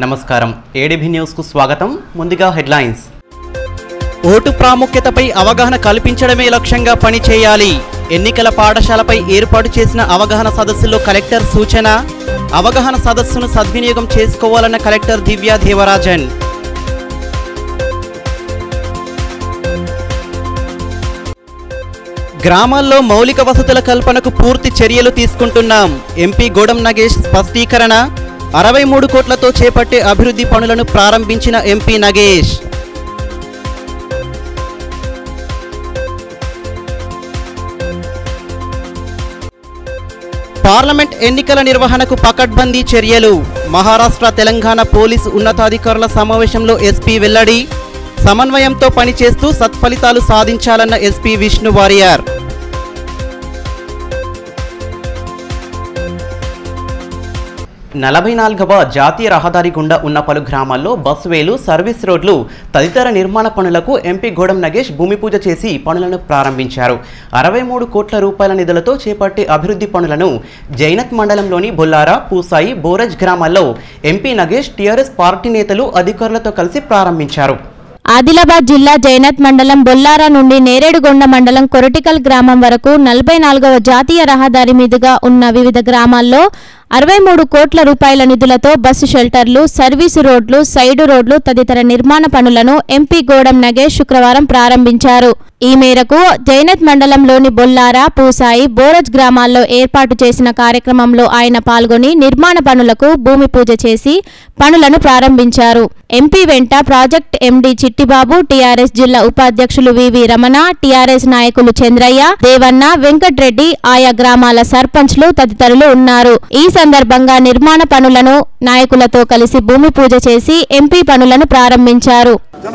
నమస్కారం ఏడీబీ న్యూస్కు స్వాగతం ముందుగా హెడ్లైన్స్ ఓటు ప్రాముఖ్యతపై అవగాహన కల్పించడమే లక్ష్యంగా పనిచేయాలి ఎన్నికల పాఠశాలపై ఏర్పాటు చేసిన అవగాహన సదస్సులో కలెక్టర్ సూచన అవగాహన సదస్సును సద్వినియోగం చేసుకోవాలన్న కలెక్టర్ దివ్యా దేవరాజన్ గ్రామాల్లో మౌలిక వసతుల కల్పనకు పూర్తి చర్యలు తీసుకుంటున్నాం ఎంపీ గోడం నగేష్ స్పష్టీకరణ అరవై మూడు కోట్లతో చేపట్టే అభివృద్ధి పనులను ప్రారంభించిన ఎంపీ నగేష్ పార్లమెంట్ ఎన్నికల నిర్వహణకు పకడ్బందీ చర్యలు మహారాష్ట్ర తెలంగాణ పోలీసు ఉన్నతాధికారుల సమావేశంలో ఎస్పీ వెల్లడి సమన్వయంతో పనిచేస్తూ సత్ఫలితాలు సాధించాలన్న ఎస్పీ విష్ణు వారియర్ నలభై నాలుగవ జాతీయ రహదారి గుండా ఉన్న పలు గ్రామాల్లో బస్సువేలు సర్వీస్ రోడ్లు తదితర నిర్మాణ పనులకు ఎంపీ గోడం నగేష్ భూమి పూజ చేసి పనులను ప్రారంభించారు అరవై మూడు కోట్ల రూపాయల నిధులతో చేపట్టే అభివృద్ధి పనులను జైనత్ మండలంలోని బొల్లారా పూసాయి బోరజ్ గ్రామాల్లో ఎంపీ నగేష్ టీఆర్ఎస్ పార్టీ నేతలు అధికారులతో కలిసి ప్రారంభించారు ఆదిలాబాద్ జిల్లా జైనత్ మండలం బొల్లారా నుండి నేరేడుగొండ మండలం కొరటికల్ గ్రామం వరకు నలభై నాలుగవ జాతీయ రహదారి మీదుగా ఉన్న వివిధ గ్రామాల్లో అరవై మూడు కోట్ల రూపాయల నిధులతో బస్సు షెల్టర్లు సర్వీసు రోడ్లు సైడు రోడ్లు తదితర నిర్మాణ పనులను ఎంపీ గోడం నగేష్ శుక్రవారం ప్రారంభించారు ఈ మేరకు జైనత్ మండలంలోని బొల్లారా పూసాయి బోరజ్ గ్రామాల్లో ఏర్పాటు చేసిన కార్యక్రమంలో ఆయన పాల్గొని నిర్మాణ పనులకు భూమి పూజ చేసి పనులను ప్రారంభించారు ఎంపీ వెంట ప్రాజెక్ట్ ఎండీ చిట్టిబాబు టీఆర్ఎస్ జిల్లా ఉపాధ్యక్షులు వివి రమణ టీఆర్ఎస్ నాయకులు చంద్రయ్య దేవన్న వెంకట్రెడ్డి ఆయా గ్రామాల సర్పంచ్లు తదితరులు ఉన్నారు ఈ సందర్భంగా నిర్మాణ పనులను నాయకులతో కలిసి భూమి పూజ చేసి ఎంపీ పనులను ప్రారంభించారు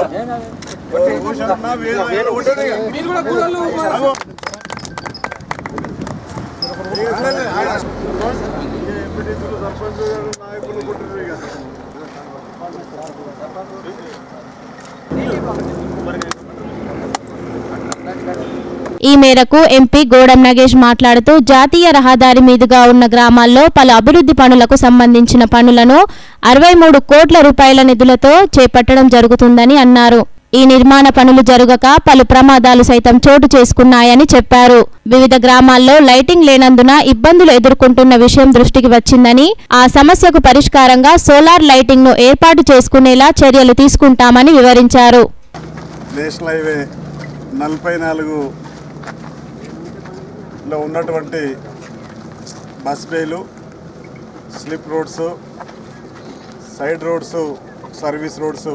ఈ మేరకు ఎంపీ గోడం నగేష్ మాట్లాడుతూ జాతీయ రహదారి మీదుగా ఉన్న గ్రామాల్లో పలు అభివృద్ధి పనులకు సంబంధించిన పనులను అరవై మూడు కోట్ల రూపాయల నిధులతో చేపట్టడం జరుగుతుందని అన్నారు ఈ నిర్మాణ పనులు జరగక పలు ప్రమాదాలు సైతం చోటు చేసుకున్నాయని చెప్పారు వివిధ గ్రామాల్లో లైటింగ్ లేనందున ఇబ్బందులు ఎదుర్కొంటున్న విషయం దృష్టికి వచ్చిందని ఆ సమస్యకు పరిష్కారంగా సోలార్ లైటింగ్ ను ఏర్పాటు చేసుకునేలా చర్యలు తీసుకుంటామని వివరించారు నేషనల్ హైవే నలభై నాలుగు లో ఉన్నటువంటి బస్ బేలు slip roads side roads service roads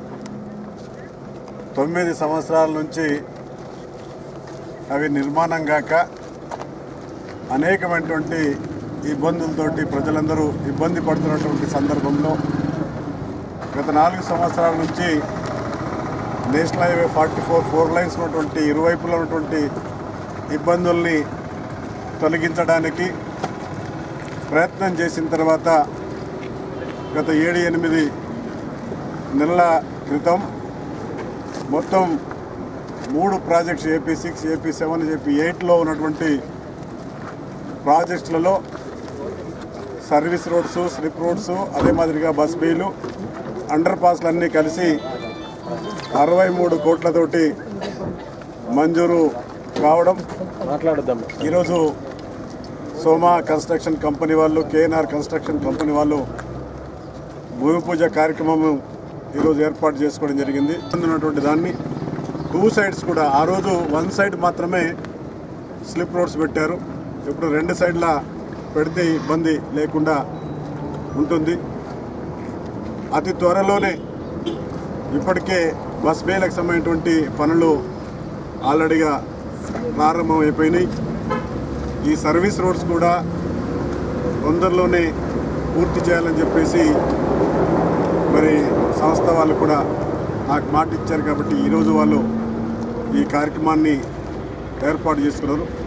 తొమ్మిది సంవత్సరాల నుంచి అవి నిర్మాణం కాక అనేకమైనటువంటి ఇబ్బందులతోటి ప్రజలందరూ ఇబ్బంది పడుతున్నటువంటి సందర్భంలో గత నాలుగు సంవత్సరాల నుంచి national highway forty four four lanes ఉన్నటువంటి ఇరువైపులా ఉన్నటువంటి ఇబ్బందుల్ని తొలగించడానికి ప్రయత్నం చేసిన తర్వాత గత ఏడు ఎనిమిది నెలల క్రితం మొత్తం మూడు projects AP six AP seven AP ఎయిట్లో ఉన్నటువంటి ప్రాజెక్టులలో సర్వీస్ రోడ్స్ స్లిప్ రోడ్స్ అదే మాదిరిగా బస్ బీలు అండర్ పాస్లు అన్నీ కలిసి అరవై మూడు కోట్లతోటి మంజూరు కావడం ఈరోజు సోమా కన్స్ట్రక్షన్ కంపెనీ వాళ్ళు కేఎన్ఆర్ కన్స్ట్రక్షన్ కంపెనీ వాళ్ళు భూమి పూజ కార్యక్రమం ఈరోజు ఏర్పాటు చేసుకోవడం జరిగింది ఉన్నటువంటి దాన్ని టూ సైడ్స్ కూడా ఆ రోజు వన్ సైడ్ మాత్రమే స్లిప్ రోడ్స్ పెట్టారు ఇప్పుడు రెండు సైడ్ల పెడితే ఇబ్బంది లేకుండా ఉంటుంది అతి త్వరలోనే ఇప్పటికే బస్ బేలకు సంబంధించినటువంటి పనులు ఆల్రెడీగా ప్రారంభం అయిపోయినాయి ఈ సర్వీస్ రోడ్స్ కూడా తొందరలోనే పూర్తి చేయాలని చెప్పేసి మరి సంస్థ వాళ్ళు కూడా నాకు మాట ఇచ్చారు కాబట్టి ఈరోజు వాళ్ళు ఈ కార్యక్రమాన్ని ఏర్పాటు చేసుకున్నారు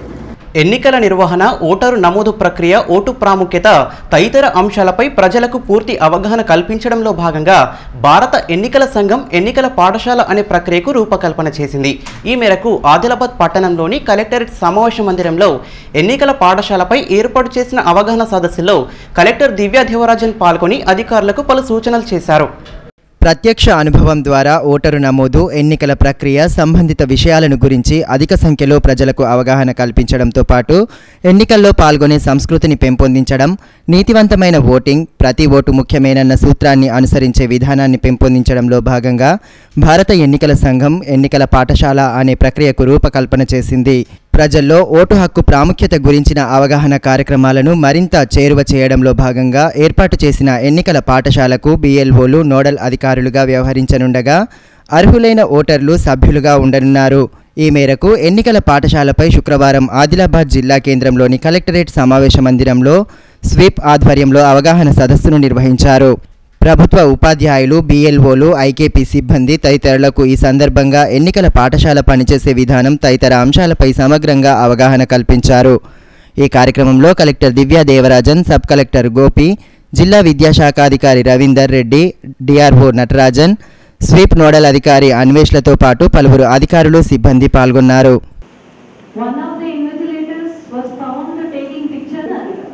ఎన్నికల నిర్వహణ ఓటరు నమోదు ప్రక్రియ ఓటు ప్రాముఖ్యత తదితర అంశాలపై ప్రజలకు పూర్తి అవగాహన కల్పించడంలో భాగంగా భారత ఎన్నికల సంఘం ఎన్నికల పాఠశాల అనే ప్రక్రియకు రూపకల్పన చేసింది ఈ మేరకు ఆదిలాబాద్ పట్టణంలోని కలెక్టరేట్ సమావేశ మందిరంలో ఎన్నికల పాఠశాలపై ఏర్పాటు చేసిన అవగాహన సదస్సులో కలెక్టర్ దివ్యా దేవరాజన్ పాల్గొని అధికారులకు పలు సూచనలు చేశారు ప్రత్యక్ష అనుభవం ద్వారా ఓటరు నమోదు ఎన్నికల ప్రక్రియ సంబంధిత విషయాలను గురించి అధిక సంఖ్యలో ప్రజలకు అవగాహన కల్పించడంతో పాటు ఎన్నికల్లో పాల్గొనే సంస్కృతిని పెంపొందించడం నీతివంతమైన ఓటింగ్ ప్రతి ఓటు ముఖ్యమేనన్న సూత్రాన్ని అనుసరించే విధానాన్ని పెంపొందించడంలో భాగంగా భారత ఎన్నికల సంఘం ఎన్నికల పాఠశాల అనే ప్రక్రియకు రూపకల్పన చేసింది ప్రజల్లో ఓటు హక్కు ప్రాముఖ్యత గురించిన అవగాహన కార్యక్రమాలను మరింత చేరువ చేయడంలో భాగంగా ఏర్పాటు చేసిన ఎన్నికల పాఠశాలకు బిఎల్ఓలు నోడల్ అధికారులుగా వ్యవహరించనుండగా అర్హులైన ఓటర్లు సభ్యులుగా ఉండనున్నారు ఈ మేరకు ఎన్నికల పాఠశాలపై శుక్రవారం ఆదిలాబాద్ జిల్లా కేంద్రంలోని కలెక్టరేట్ సమావేశ మందిరంలో స్వీప్ ఆధ్వర్యంలో అవగాహన సదస్సును నిర్వహించారు ప్రభుత్వ ఉపాధ్యాయులు బిఎల్ఓలు ఐకేపీ సిబ్బంది తదితరులకు ఈ సందర్భంగా ఎన్నికల పాఠశాల పనిచేసే విధానం తదితర అంశాలపై సమగ్రంగా అవగాహన కల్పించారు ఈ కార్యక్రమంలో collector Divya Devarajan sub collector Gopi జిల్లా విద్యాశాఖాధికారి Ravinder Reddy DRO Natarajan sweep nodal అధికారి అన్వేష్లతో పాటు పలువురు అధికారులు సిబ్బంది పాల్గొన్నారు One of the invigilators was found taking picture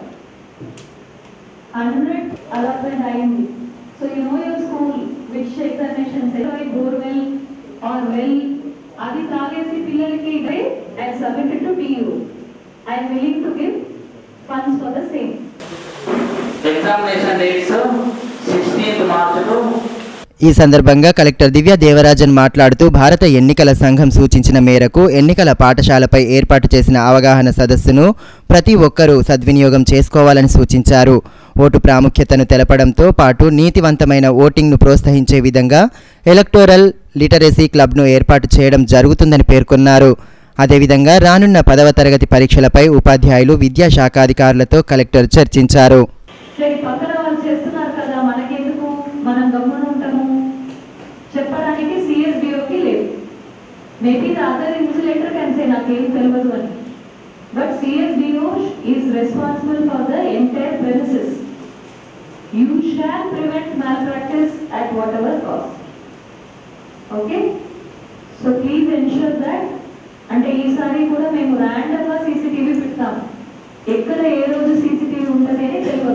hundred allotment అయింది so you know your school which examination borewell are well అది తాగేసి పిల్లలకి ఇదే and submitted to TU I'm willing to give funds for the same examination dates sixteenth March ఈ సందర్భంగా collector దివ్య దేవరాజన్ మాట్లాడుతూ భారత ఎన్నికల సంఘం సూచించిన మేరకు ఎన్నికల పాఠశాలపై ఏర్పాటు చేసిన అవగాహన సదస్సును ప్రతి ఒక్కరూ సద్వినియోగం చేసుకోవాలని సూచించారు ఓటు ప్రాముఖ్యతను తెలపడంతో పాటు నీతివంతమైన ఓటింగ్ను ప్రోత్సహించే విధంగా ఎలక్టోరల్ లిటరసీ క్లబ్ను ఏర్పాటు చేయడం జరుగుతుందని పేర్కొన్నారు అదేవిధంగా రానున్న పదవ తరగతి పరీక్షలపై ఉపాధ్యాయులు విద్యాశాఖాధికారులతో కలెక్టర్ చర్చించారు సరే పక్కన వాళ్ళు చేస్తున్నారు కదా మనకెందుకు మనం గమ్మున ఉంటాము చెప్పడానికి సిఎస్డిఓకి లేదు maybe the other insulator can say నాకేం తెలియదు అని but CSDO is responsible for the entire premises you shall prevent malpractice at whatever cost okay so please ensure that అంటే ఈసారి కూడా మేము ర్యాండమ్ గా సీసీటీవీ పెడతాం ఎక్కడ ఏ రోజు సీసీటీవీ ఉంటుంది అని తెలియదు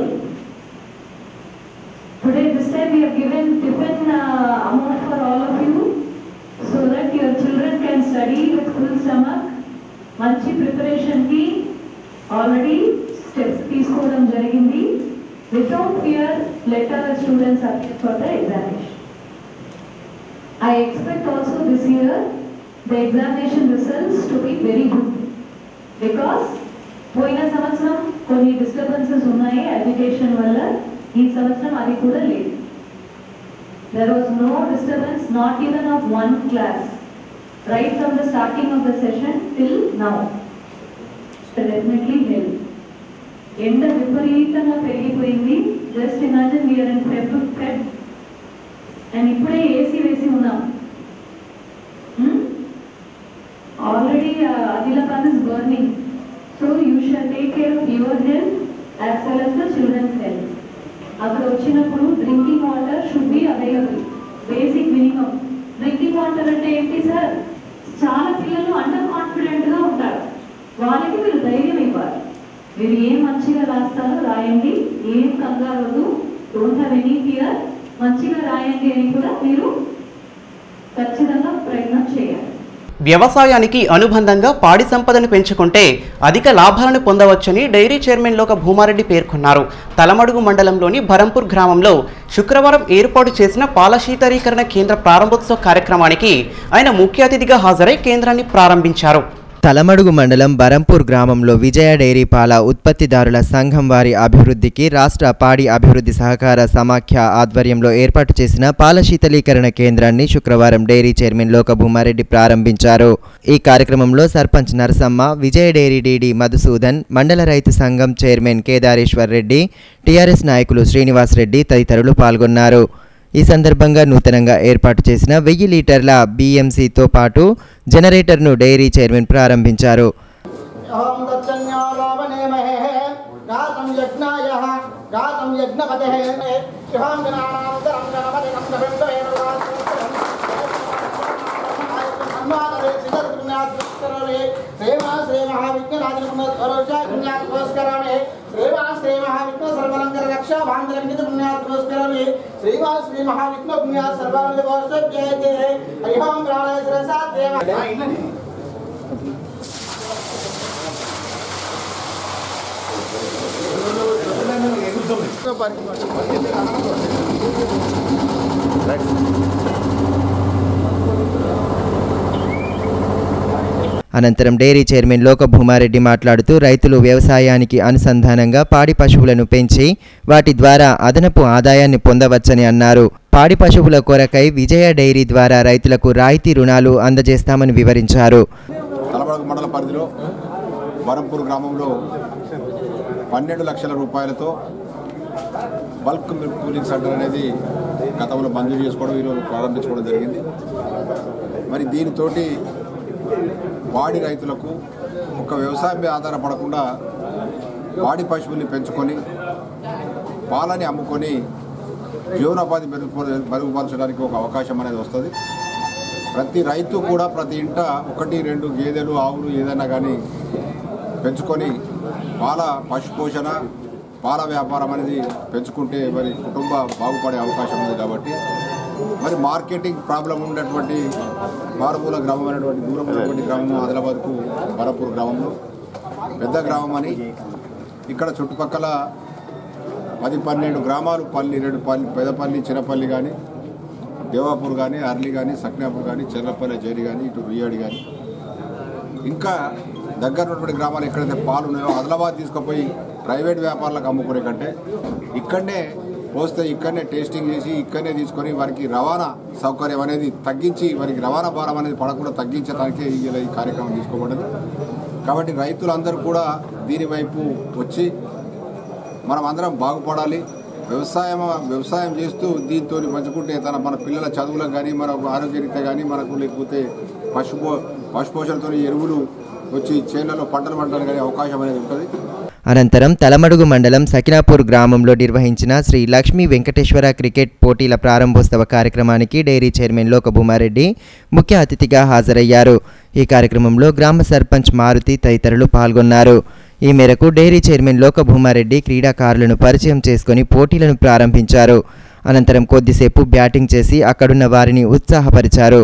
today this time we have given tiffin uh, amount for all of you so that your children can study with full stomach మంచి ప్రిపరేషన్ కి ఆల్రెడీ స్టెప్స్ తీసుకోవడం జరిగింది without fear let our students apply for the examination I expect also this year the examination results to be very good because పోయిన సంవత్సరం కొన్ని disturbances ఉన్నాయి education వల్ల ఈ సంవత్సరం అది కూడా లేదు there was no disturbance not even of one class right from the starting of the session till now definitely help ఎండ విపరీతంగా పెరిగిపోయింది just imagine we're in Feb Feb and ఇప్పుడే ఏసీ వేసి ఉన్నాం already Adilabad is burning so you shall take care of your health as well as the children's health అక్కడ వచ్చినప్పుడు drinking water should be available basic minimum drinking water అంటే ఏంటి sir చాలా పిల్లలు under confident గా ఉంటారు వాళ్ళకి మీరు ధైర్యం ఇవ్వాలి మీరు ఏం మంచిగా రాస్తారో రాయండి ఏం కంగారు వద్దు డోంట్ హ్యావ్ ఎనీ ఫియర్ మంచిగా రాయండి అని కూడా మీరు ఖచ్చితంగా ప్రయత్నం చేయాలి వ్యవసాయానికి అనుబంధంగా పాడి సంపదను పెంచుకుంటే అధిక లాభాలను పొందవచ్చని డైరీ చైర్మన్ లోక భూమారెడ్డి పేర్కొన్నారు తలమడుగు మండలంలోని భరంపూర్ గ్రామంలో శుక్రవారం ఏర్పాటు చేసిన పాల శీతలీకరణ కేంద్ర ప్రారంభోత్సవ కార్యక్రమానికి ఆయన ముఖ్య అతిథిగా హాజరై కేంద్రాన్ని ప్రారంభించారు తలమడుగు మండలం బరంపూర్ గ్రామంలో విజయ డైరీ పాల ఉత్పత్తిదారుల సంఘం వారి అభివృద్ధికి రాష్ట్ర పాడి అభివృద్ధి సహకార సమాఖ్య ఆధ్వర్యంలో ఏర్పాటు చేసిన పాల శీతలీకరణ కేంద్రాన్ని శుక్రవారం డైరీ చైర్మన్ లోకభూమారెడ్డి ప్రారంభించారు ఈ కార్యక్రమంలో సర్పంచ్ నరసమ్మ విజయ డైరీ డీడీ మధుసూదన్ మండల రైతు సంఘం చైర్మన్ కేదారేశ్వర్ రెడ్డి టీఆర్ఎస్ నాయకులు శ్రీనివాస్ రెడ్డి తదితరులు పాల్గొన్నారు ఈ సందర్భంగా నూతనంగా ఏర్పాటు చేసిన వెయ్యి లీటర్ల బీఎంసీతో పాటు జనరేటర్ను డైరీ చైర్మన్ ప్రారంభించారు अहं दक्षिण విఘ్నపతే శుభం గణానాంతరం గణపతి శ్రీ మహావిఘ్న సర్వలంకర రక్షా భాంగరంగిత పుణ్యాత్మస్కరామి శ్రీమా శ్రీ మహావిఘ్న పుణ్యా సర్వానంద గోష్ఠే హరి ఓం ప్రాణేశ్వర సాదేవ అనంతరం డైరీ చైర్మన్ లోకభూమారెడ్డి మాట్లాడుతూ రైతులు వ్యవసాయానికి అనుసంధానంగా పాడి పశువులను పెంచి వాటి ద్వారా అదనపు ఆదాయాన్ని పొందవచ్చని అన్నారు పాడి పశువుల కొరకై విజయ డైరీ ద్వారా రైతులకు రాయితీ రుణాలు అందజేస్తామని వివరించారు తలబడగ మండల పరిధిలో వరంపూర్ గ్రామంలో పన్నెండు లక్షల రూపాయలతో బల్క్ మిల్క్ కూలింగ్ సెంటర్ అనేది గతంలో మంజూరు చేసుకోవడం ఈరోజు ప్రారంభించుకోవడం జరిగింది మరి దీనితోటి పాడి రైతులకు ఒక వ్యవసాయం మీద ఆధారపడకుండా పాడి పశువుల్ని పెంచుకొని పాలని అమ్ముకొని జీవనోపాధి మెరుగు మెరుగుపరచడానికి ఒక అవకాశం అనేది వస్తుంది ప్రతి రైతు కూడా ప్రతి ఇంట ఒకటి రెండు గేదెలు ఆవులు ఏదైనా కానీ పెంచుకొని పాల పశు పోషణ పాల వ్యాపారం అనేది పెంచుకుంటే మరి కుటుంబ బాగుపడే అవకాశం ఉంది కాబట్టి మరి మార్కెటింగ్ ప్రాబ్లం ఉన్నటువంటి మారుమూల గ్రామం అనేటువంటి దూరం ఉన్నటువంటి గ్రామం ఆదిలాబాద్కు వరపూర్ గ్రామంలో పెద్ద గ్రామం అని ఇక్కడ చుట్టుపక్కల పది పన్నెండు గ్రామాలు పల్లి రెండు పల్లి పెదపల్లి చిన్నపల్లి కానీ దేవాపూర్ కానీ అర్లి కానీ సక్నాపూర్ కానీ చెర్లపల్లి జైలి కానీ ఇటు రుయ్యాడి కానీ ఇంకా దగ్గర ఉన్నటువంటి గ్రామాలు ఎక్కడైతే పాలు ఉన్నాయో ఆదిలాబాద్ తీసుకుపోయి ప్రైవేట్ వ్యాపారులకు అమ్ముకునే కంటే ఇక్కడనే పోస్తే ఇక్కడనే టేస్టింగ్ చేసి ఇక్కడనే తీసుకొని వారికి రవాణా సౌకర్యం అనేది తగ్గించి వారికి రవాణా భారం అనేది పడకుండా తగ్గించడానికే ఇలా ఈ కార్యక్రమం తీసుకోబడింది కాబట్టి రైతులందరూ కూడా దీని వైపు వచ్చి మనం అందరం బాగుపడాలి వ్యవసాయం వ్యవసాయం చేస్తూ దీంతో పంచుకుంటే తన మన పిల్లల చదువులకు కానీ మన ఆరోగ్యరీత్యా కానీ మనకు లేకపోతే పశుపో పశుపోషణతో ఎరువులు వచ్చి చేనులలో పంటలు పండడానికి కానీ అవకాశం అనేది ఉంటుంది అనంతరం తలమడుగు మండలం సకినాపూర్ గ్రామంలో నిర్వహించిన శ్రీ లక్ష్మీ వెంకటేశ్వర క్రికెట్ పోటీల ప్రారంభోత్సవ కార్యక్రమానికి డైరీ చైర్మన్ లోకభూమారెడ్డి ముఖ్య అతిథిగా హాజరయ్యారు ఈ కార్యక్రమంలో గ్రామ సర్పంచ్ మారుతి తదితరులు పాల్గొన్నారు ఈ మేరకు డైరీ చైర్మన్ లోకభూమారెడ్డి క్రీడాకారులను పరిచయం చేసుకుని పోటీలను ప్రారంభించారు అనంతరం కొద్దిసేపు బ్యాటింగ్ చేసి అక్కడున్న వారిని ఉత్సాహపరిచారు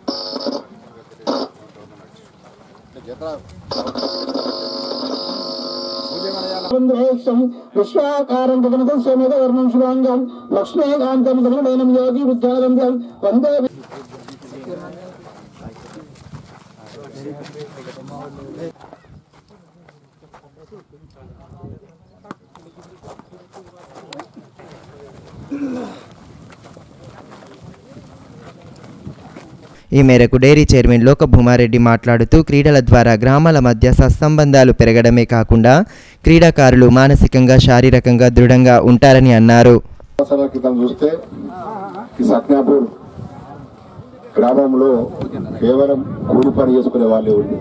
బంధువేక్షం విశ్వాకారం గగనదస్యమేద వర్ణం శుభాంగం లక్ష్మీకాంతం గగనదయనం యోగి ఉద్యానందం వందే ఈ మేరకు డైరీ చైర్మన్ లోకభూమారెడ్డి మాట్లాడుతూ క్రీడల ద్వారా గ్రామాల మధ్య సత్సంబంధాలు పెరగడమే కాకుండా క్రీడాకారులు మానసికంగా శారీరకంగా దృఢంగా ఉంటారని అన్నారు సంవత్సరాల క్రితం చూస్తే ఈ సత్నాపూర్ గ్రామంలో కేవలం కూలి పని చేసుకునే వాళ్ళే ఉంది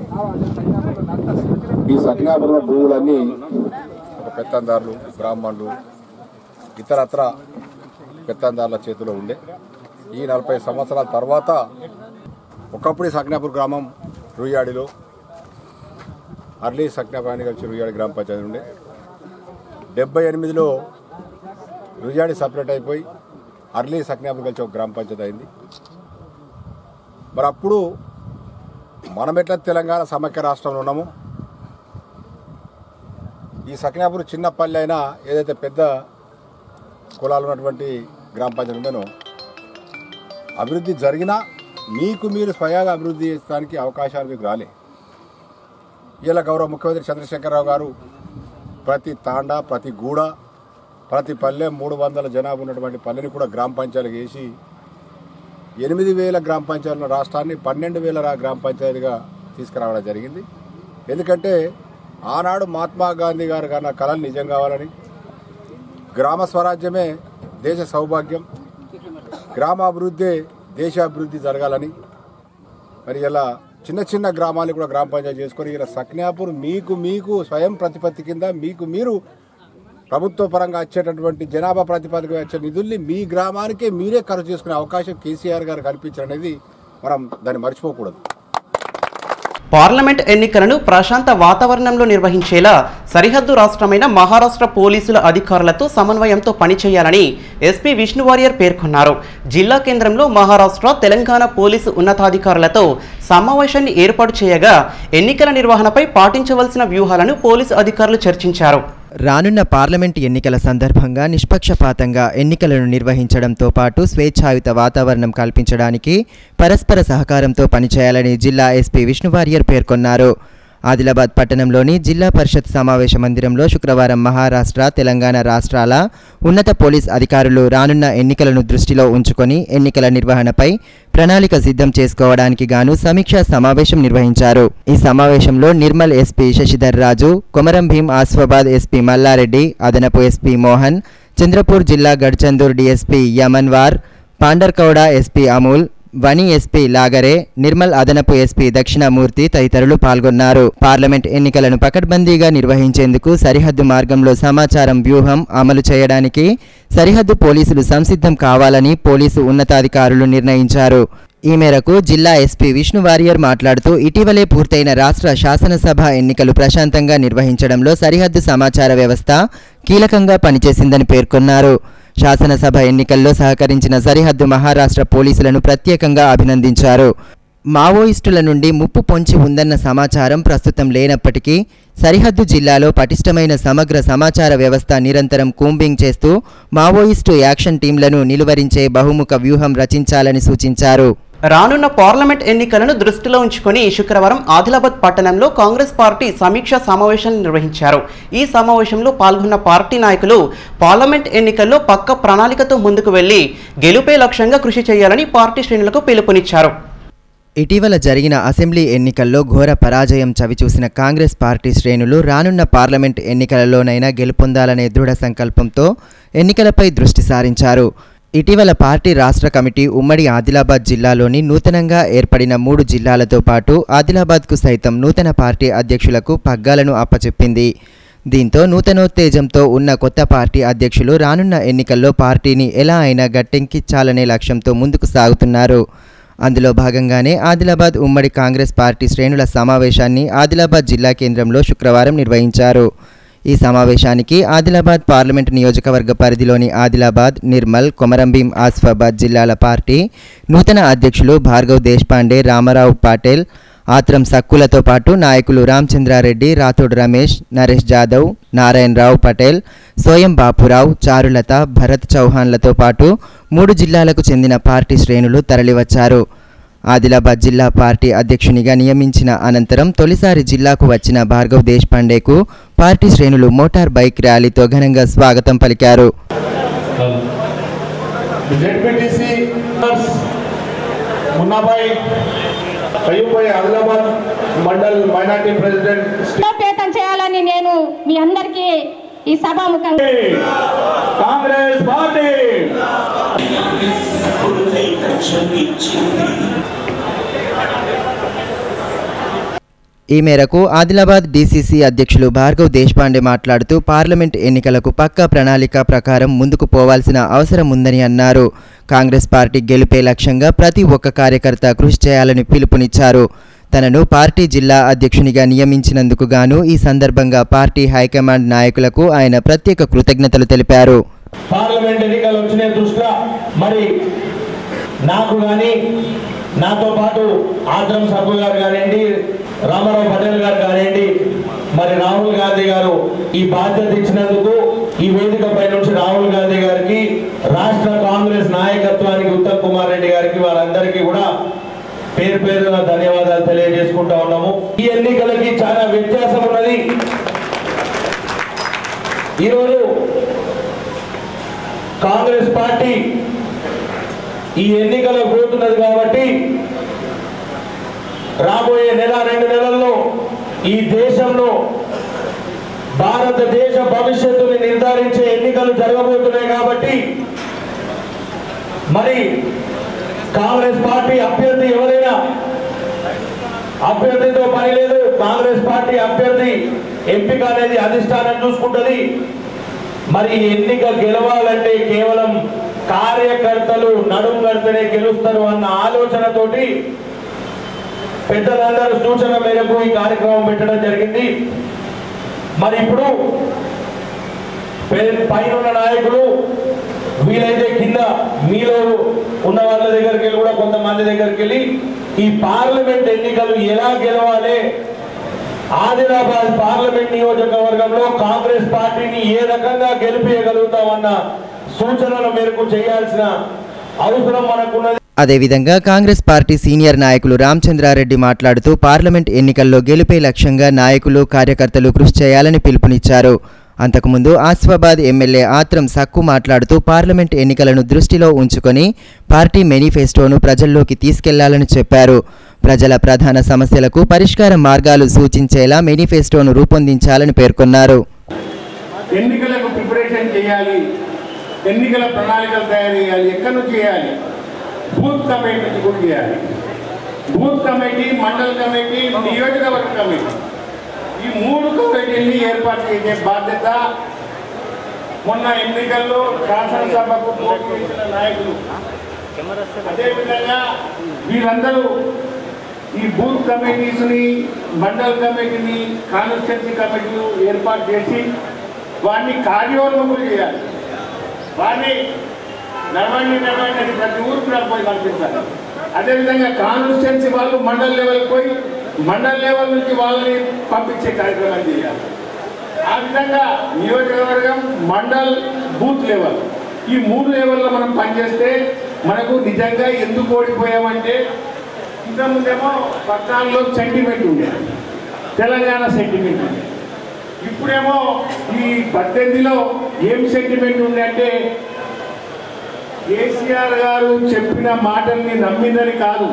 ఈ సత్నాపురంలో భూములన్నీ ఒక పెత్తందారులు బ్రాహ్మణులు ఇతరత్ర పెత్తందారుల చేతిలో ఉండే ఈ నలభై సంవత్సరాల తర్వాత ఒకప్పుడు ఈ సక్నాపూర్ గ్రామం రుయ్యాడిలో అర్లీ సక్నాపాని కలిసి రుయ్యాడి గ్రామ పంచాయతీ ఉండే డెబ్బై ఎనిమిదిలో రుజాడి సపరేట్ అయిపోయి అర్లీ సక్నాపూర్ కలిసి ఒక గ్రామ పంచాయతీ అయింది మరి అప్పుడు మనం ఎట్లా తెలంగాణ సమైక్య రాష్ట్రంలో ఉన్నాము ఈ సక్నాపూర్ చిన్న పల్లె అయినా ఏదైతే పెద్ద కులాలు ఉన్నటువంటి గ్రామ పంచాయతీ ఉండేనో అభివృద్ధి జరిగినా మీకు మీరు స్వయంగా అభివృద్ధి చేయడానికి అవకాశాలు మీకు రాలే ఇలా గౌరవ ముఖ్యమంత్రి చంద్రశేఖరరావు గారు ప్రతి తాండా ప్రతి గూడ ప్రతి పల్లె మూడు వందల జనాభా ఉన్నటువంటి పల్లెని కూడా గ్రామ పంచాయతీగా వేసి ఎనిమిది వేల గ్రామ పంచాయతీల రాష్ట్రాన్ని పన్నెండు వేల రా- గ్రామ పంచాయతీగా తీసుకురావడం జరిగింది ఎందుకంటే ఆనాడు మహాత్మా గాంధీ గారు కన్నా కళలు నిజం కావాలని గ్రామ స్వరాజ్యమే దేశ సౌభాగ్యం గ్రామాభివృద్ధి దేశాభివృద్ధి జరగాలని మరి ఇలా చిన్న చిన్న గ్రామాలు కూడా గ్రామ పంచాయతీ చేసుకొని ఇలా సక్నాపూర్ మీకు మీకు స్వయం ప్రతిపత్తి కింద మీకు మీరు ప్రభుత్వ పరంగా వచ్చేటటువంటి జనాభా ప్రాతిపదిక వచ్చే నిధుల్ని మీ గ్రామానికే మీరే ఖర్చు చేసుకునే అవకాశం కేసీఆర్ గారు కల్పించడం అనేది మనం దాన్ని మర్చిపోకూడదు పార్లమెంట్ ఎన్నికలను ప్రశాంత వాతావరణంలో నిర్వహించేలా సరిహద్దు రాష్ట్రమైన మహారాష్ట్ర పోలీసుల అధికారులతో సమన్వయంతో పనిచేయాలని ఎస్పీ విష్ణు వారియర్ పేర్కొన్నారు జిల్లా కేంద్రంలో మహారాష్ట్ర తెలంగాణ పోలీసు ఉన్నతాధికారులతో సమావేశాన్ని ఏర్పాటు చేయగా ఎన్నికల నిర్వహణపై పాటించవలసిన వ్యూహాలను పోలీసు అధికారులు చర్చించారు రానున్న పార్లమెంట్ ఎన్నికల సందర్భంగా నిష్పక్షపాతంగా ఎన్నికలను నిర్వహించడంతో పాటు స్వేచ్ఛాయుత వాతావరణం కల్పించడానికి పరస్పర సహకారంతో పనిచేయాలని జిల్లా ఎస్పీ విష్ణువారియర్ పేర్కొన్నారు ఆదిలాబాద్ పట్టణంలోని జిల్లా పరిషత్ సమావేశ మందిరంలో శుక్రవారం మహారాష్ట్ర తెలంగాణ రాష్ట్రాల ఉన్నత పోలీస్ అధికారులు రానున్న ఎన్నికలను దృష్టిలో ఉంచుకొని ఎన్నికల నిర్వహణపై ప్రణాళిక సిద్ధం చేసుకోవడానికి గాను సమీక్షా సమావేశం నిర్వహించారు ఈ సమావేశంలో నిర్మల్ ఎస్పీ శశిధర్ రాజు కొమరం భీం ఆస్ఫాబాద్ ఎస్పీ మల్లారెడ్డి అదనపు ఎస్పీ మోహన్ చంద్రపూర్ జిల్లా Gadchandur DSP Yamanwar Pandharkawada SP Amol Vani SP లాగరే Nirmal అదనపు ఎస్పీ దక్షిణామూర్తి తదితరులు పాల్గొన్నారు పార్లమెంట్ ఎన్నికలను పకడ్బందీగా నిర్వహించేందుకు సరిహద్దు మార్గంలో సమాచారం వ్యూహం అమలు చేయడానికి సరిహద్దు పోలీసులు సంసిద్ధం కావాలని పోలీసు ఉన్నతాధికారులు నిర్ణయించారు ఈ మేరకు జిల్లా ఎస్పీ విష్ణు వారియర్ మాట్లాడుతూ ఇటీవలే పూర్తయిన రాష్ట్ర శాసనసభ ఎన్నికలు ప్రశాంతంగా నిర్వహించడంలో సరిహద్దు సమాచార వ్యవస్థ కీలకంగా పనిచేసిందని పేర్కొన్నారు శాసనసభ ఎన్నికల్లో సహకరించిన సరిహద్దు మహారాష్ట్ర పోలీసులను ప్రత్యేకంగా అభినందించారు మావోయిస్టుల నుండి ముప్పు పొంచి ఉందన్న సమాచారం ప్రస్తుతం లేనప్పటికీ సరిహద్దు జిల్లాలో పటిష్టమైన సమగ్ర సమాచార వ్యవస్థ నిరంతరం కూంబింగ్ చేస్తూ మావోయిస్టు యాక్షన్ టీంలను నిలువరించే బహుముఖ వ్యూహం రచించాలని సూచించారు రానున్న పార్లమెంట్ ఎన్నికలను దృష్టిలో ఉంచుకొని శుక్రవారం ఆదిలాబాద్ పట్టణంలో కాంగ్రెస్ పార్టీ సమీక్షా సమావేశాన్ని నిర్వహించారు ఈ సమావేశంలో పాల్గొన్న పార్టీ నాయకులు పార్లమెంట్ ఎన్నికల్లో పక్క ప్రణాళికతో ముందుకు వెళ్లి గెలుపే లక్ష్యంగా కృషి చేయాలని పార్టీ శ్రేణులకు పిలుపునిచ్చారు ఇటీవల జరిగిన అసెంబ్లీ ఎన్నికల్లో ఘోర పరాజయం చవిచూసిన కాంగ్రెస్ పార్టీ శ్రేణులు రానున్న పార్లమెంట్ ఎన్నికలలోనైనా గెలుపొందాలనే దృఢ సంకల్పంతో ఎన్నికలపై దృష్టి సారించారు ఇటీవల పార్టీ రాష్ట్ర కమిటీ ఉమ్మడి ఆదిలాబాద్ జిల్లాలోని నూతనంగా ఏర్పడిన మూడు జిల్లాలతో పాటు ఆదిలాబాద్కు సైతం నూతన పార్టీ అధ్యక్షులకు పగ్గాలను అప్పచెప్పింది దీంతో నూతనోత్తేజంతో ఉన్న కొత్త పార్టీ అధ్యక్షులు రానున్న ఎన్నికల్లో పార్టీని ఎలా అయినా గట్టెంకించాలనే లక్ష్యంతో ముందుకు సాగుతున్నారు అందులో భాగంగానే ఆదిలాబాద్ ఉమ్మడి కాంగ్రెస్ పార్టీ శ్రేణుల సమావేశాన్ని ఆదిలాబాద్ జిల్లా కేంద్రంలో శుక్రవారం నిర్వహించారు ఈ సమావేశానికి ఆదిలాబాద్ పార్లమెంట్ నియోజకవర్గ పరిధిలోని ఆదిలాబాద్ నిర్మల్ కొమరంభీం ఆసిఫాబాద్ జిల్లాల పార్టీ నూతన అధ్యక్షులు భార్గవ్ దేశ్పాండే రామారావు పాటేల్ ఆత్రం సక్కులతో పాటు నాయకులు రామచంద్రారెడ్డి రాథోడ్ రమేష్ నరేష్ జాదవ్ నారాయణరావు పటేల్ సోయం బాపురావు చారులత భరత్ చౌహాన్లతో పాటు మూడు జిల్లాలకు చెందిన పార్టీ శ్రేణులు తరలివచ్చారు ఆదిలాబాద్ జిల్లా పార్టీ అధ్యక్షునిగా నియమించిన అనంతరం తొలిసారి జిల్లాకు వచ్చిన భార్గవ్ దేశ్పాండేకు పార్టీ శ్రేణులు మోటార్ బైక్ ర్యాలీతో ఘనంగా స్వాగతం పలికారు ZPTC Munnabhai Ayyubhai Adilabad mandal minority president బలోపేతం చేయాలని నేను మీ అందరికీ ఈ సభాముఖంగా కాంగ్రెస్ పార్టీ ఈ మేరకు ఆదిలాబాద్ డీసీసీ అధ్యక్షులు భార్గవ్ దేశ్పాండే మాట్లాడుతూ పార్లమెంట్ ఎన్నికలకు పక్కా ప్రణాళిక ప్రకారం ముందుకు పోవాల్సిన అవసరం ఉందని అన్నారు కాంగ్రెస్ పార్టీ గెలుపే లక్ష్యంగా ప్రతి ఒక్క కార్యకర్త కృషి చేయాలని పిలుపునిచ్చారు తనను పార్టీ జిల్లా అధ్యక్షునిగా నియమించినందుకు గాను ఈ సందర్భంగా పార్టీ హైకమాండ్ నాయకులకు ఆయన ప్రత్యేక కృతజ్ఞతలు తెలిపారు పార్లమెంట్ ఎన్నికలు వచ్చిన దృష్ట్యా మరి నాకు కానీ నాతో పాటు ఆద్రం సబ్బు గారు కానివ్వండి రామారావు పటేల్ గారు కానివ్వండి మరి రాహుల్ గాంధీ గారు ఈ బాధ్యత ఇచ్చినందుకు ఈ వేదిక పై నుంచి రాహుల్ గాంధీ గారికి రాష్ట్ర కాంగ్రెస్ నాయకత్వానికి ఉత్తమ్ కుమార్ రెడ్డి గారికి వాళ్ళందరికీ కూడా పేరు పేరున ధన్యవాదాలు తెలియజేసుకుంటా ఉన్నాము ఈ ఎన్నికలకి చాలా వ్యత్యాసం ఉన్నది ఈరోజు కాంగ్రెస్ పార్టీ ఈ ఎన్నికలో పోతున్నది కాబట్టి రాబోయే నెల రెండు నెలల్లో ఈ దేశంలో భారతదేశ భవిష్యత్తుని నిర్ధారించే ఎన్నికలు జరగబోతున్నాయి కాబట్టి మరి కాంగ్రెస్ పార్టీ అభ్యర్థి ఎవరైనా అభ్యర్థితో పని లేదు కాంగ్రెస్ పార్టీ అభ్యర్థి ఎంపిక అనేది అధిష్టానం చూసుకుంటుంది మరి ఈ ఎన్నిక గెలవాలంటే కేవలం కార్యకర్తలు నడుం కడితేనే గెలుస్తారు అన్న ఆలోచనతోటి పెద్దలందరూ సూచన మేరకు ఈ కార్యక్రమం పెట్టడం జరిగింది మరి ఇప్పుడు పే- పైన ఉన్న నాయకులు వీలైతే కింద మీలో ఉన్న వాళ్ళ దగ్గరికి వెళ్ళి కూడా కొంతమంది దగ్గరికి వెళ్ళి ఈ పార్లమెంట్ ఎన్నికలు ఎలా గెలవాలి ఆదిలాబాద్ పార్లమెంట్ నియోజకవర్గంలో కాంగ్రెస్ పార్టీని ఏ రకంగా గెలిపించగలుగుతామన్న సూచనల మేరకు చేయాల్సిన అవసరం మనకున్నది అదేవిధంగా కాంగ్రెస్ పార్టీ సీనియర్ నాయకులు రామచంద్రారెడ్డి మాట్లాడుతూ పార్లమెంట్ ఎన్నికల్లో గెలుపే లక్ష్యంగా నాయకులు కార్యకర్తలు కృషి చేయాలని పిలుపునిచ్చారు అంతకుముందు ఆసిఫాబాద్ ఎమ్మెల్యే ఆత్రం సక్కు మాట్లాడుతూ పార్లమెంట్ ఎన్నికలను దృష్టిలో ఉంచుకొని పార్టీ మేనిఫెస్టోను ప్రజల్లోకి తీసుకెళ్లాలని చెప్పారు ప్రజల ప్రధాన సమస్యలకు పరిష్కార మార్గాలు సూచించేలా మేనిఫెస్టోను రూపొందించాలని పేర్కొన్నారు ఎన్నికలకు ప్రిపరేషన్ చేయాలి ఎన్నికల ప్రణాళికలు తయారు చేయాలి ఎక్కడి నుంచి చేయాలి బూత్ కమిటీ నుంచి కూడా చేయాలి బూత్ కమిటీ మండల కమిటీ నియోజకవర్గ కమిటీ ఈ మూడు కమిటీల్ని ఏర్పాటు చేసే బాధ్యత మొన్న ఎన్నికల్లో శాసనసభకు పోటీ చేసిన నాయకులు అదేవిధంగా వీరందరూ ఈ బూత్ కమిటీస్ని మండల కమిటీని కాన్స్టిట్యున్సీ కమిటీలు ఏర్పాటు చేసి వారిని కార్యోన్ముఖులు చేయాలి వారిని నడవండి నడవండి అని ప్రతి ఊరికి కూడా పోయి పంపిస్తారు అదేవిధంగా కాన్స్టిట్యున్సీ వాళ్ళు మండల లెవెల్ పోయి మండల లెవెల్ నుంచి వాళ్ళని పంపించే కార్యక్రమం చేయాలి ఆ విధంగా నియోజకవర్గం మండల్ బూత్ లెవెల్ ఈ మూడు లెవెల్లో మనం పనిచేస్తే మనకు నిజంగా ఎందుకు ఓడిపోయామంటే ఇంతకుముందేమో పద్నాలుగులో సెంటిమెంట్ ఉండేది తెలంగాణ సెంటిమెంట్ ఉండేది ఇప్పుడేమో ఈ పద్దెనిమిదిలో ఏం సెంటిమెంట్ ఉంది అంటే కేసీఆర్ గారు చెప్పిన మాటల్ని నమ్మిందని కాదు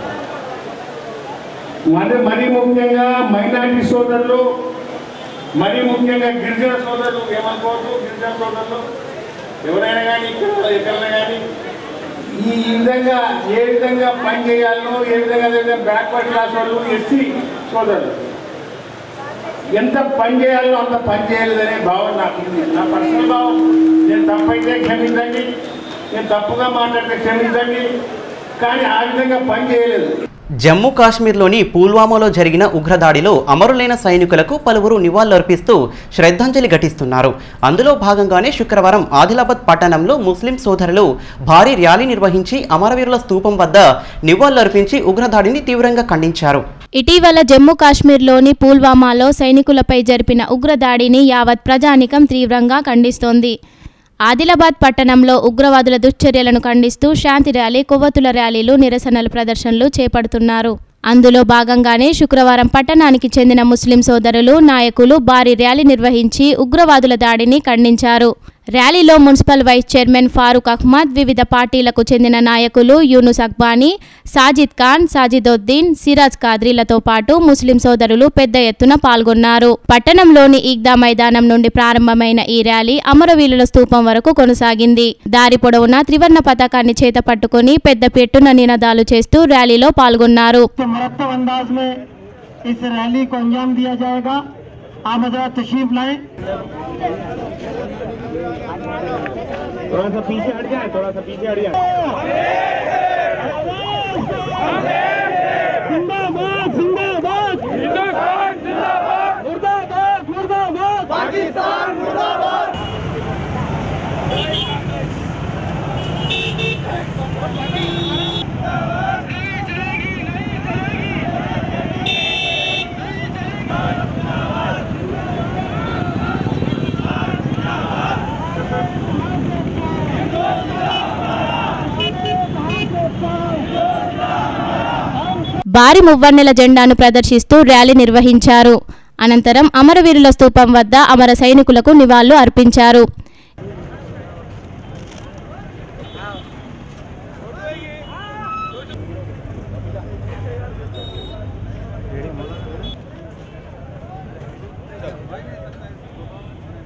మరి మరీ ముఖ్యంగా మైనార్టీ సోదరులు మరీ ముఖ్యంగా గిరిజన సోదరులు ఏమనుకోవద్దు గిరిజన సోదరులు ఎవరైనా కానీ ఇక్కడ ఎక్కడైనా కానీ ఈ విధంగా ఏ విధంగా పని చేయాలో ఏ విధంగా అదేవిధంగా బ్యాక్వర్డ్ క్లాస్ వాళ్ళు ఎస్సీ సోదరులు ఎంత పని చేయాలో అంత పని చేయలేదనే భావన నాకు ఉంది నా పర్సనల్ భావం నేను తప్పైతే క్షమించండి నేను తప్పుగా మాట్లాడితే క్షమించండి కానీ ఆ విధంగా పని చేయలేదు జమ్మూ కాశ్మీర్లోని పుల్వామాలో జరిగిన ఉగ్రదాడిలో అమరులైన సైనికులకు పలువురు నివాళులర్పిస్తూ శ్రద్ధాంజలి ఘటిస్తున్నారు అందులో భాగంగానే శుక్రవారం ఆదిలాబాద్ పట్టణంలో ముస్లిం సోదరులు భారీ ర్యాలీ నిర్వహించి అమరవీరుల స్తూపం వద్ద నివాళులర్పించి ఉగ్రదాడిని తీవ్రంగా ఖండించారు ఇటీవల జమ్మూ కాశ్మీర్లోని పుల్వామాలో సైనికులపై జరిపిన ఉగ్రదాడిని యావత్ ప్రజానికం తీవ్రంగా ఖండిస్తోంది ఆదిలాబాద్ పట్టణంలో ఉగ్రవాదుల దుశ్చర్యలను ఖండిస్తూ శాంతి ర్యాలీ కొవ్వొత్తుల ర్యాలీలు నిరసనల ప్రదర్శనలు చేపడుతున్నారు అందులో భాగంగానే శుక్రవారం పట్టణానికి చెందిన ముస్లిం సోదరులు నాయకులు భారీ ర్యాలీ నిర్వహించి ఉగ్రవాదుల దాడిని ఖండించారు ర్యాలీలో municipal vice chairman Farooq Ahmed వివిధ పార్టీలకు చెందిన నాయకులు యూనుస్ అక్బానీ సాజిద్ ఖాన్ సాజిదోద్దీన్ సిరాజ్ కాద్రీలతో పాటు ముస్లిం సోదరులు పెద్ద ఎత్తున పాల్గొన్నారు పట్టణంలోని ఈగ్దా మైదానం నుండి ప్రారంభమైన ఈ ర్యాలీ అమరవీరుల స్తూపం వరకు కొనసాగింది దారి పొడవునా త్రివర్ణ పతాకాన్ని చేత పట్టుకుని పెద్ద పెట్టున నినాదాలు చేస్తూ ర్యాలీలో పాల్గొన్నారు मरतब अंदाज में इस रैली को अंजाम दिया जाएगा आप हजरा तशरीफ लाएं थोड़ा सा पीछे हट जाए थोड़ा सा पीछे हट जाए जिंदाबाद जिंदाबाद जिंदाबाद मुर्दाबाद मुर्दाबाद पाकिस्तान मुर्दाबाद భారీ మువ్వన్నెల జెండాను ప్రదర్శిస్తూ ర్యాలీ నిర్వహించారు అనంతరం అమరవీరుల స్తూపం వద్ద అమర సైనికులకు నివాళులు అర్పించారు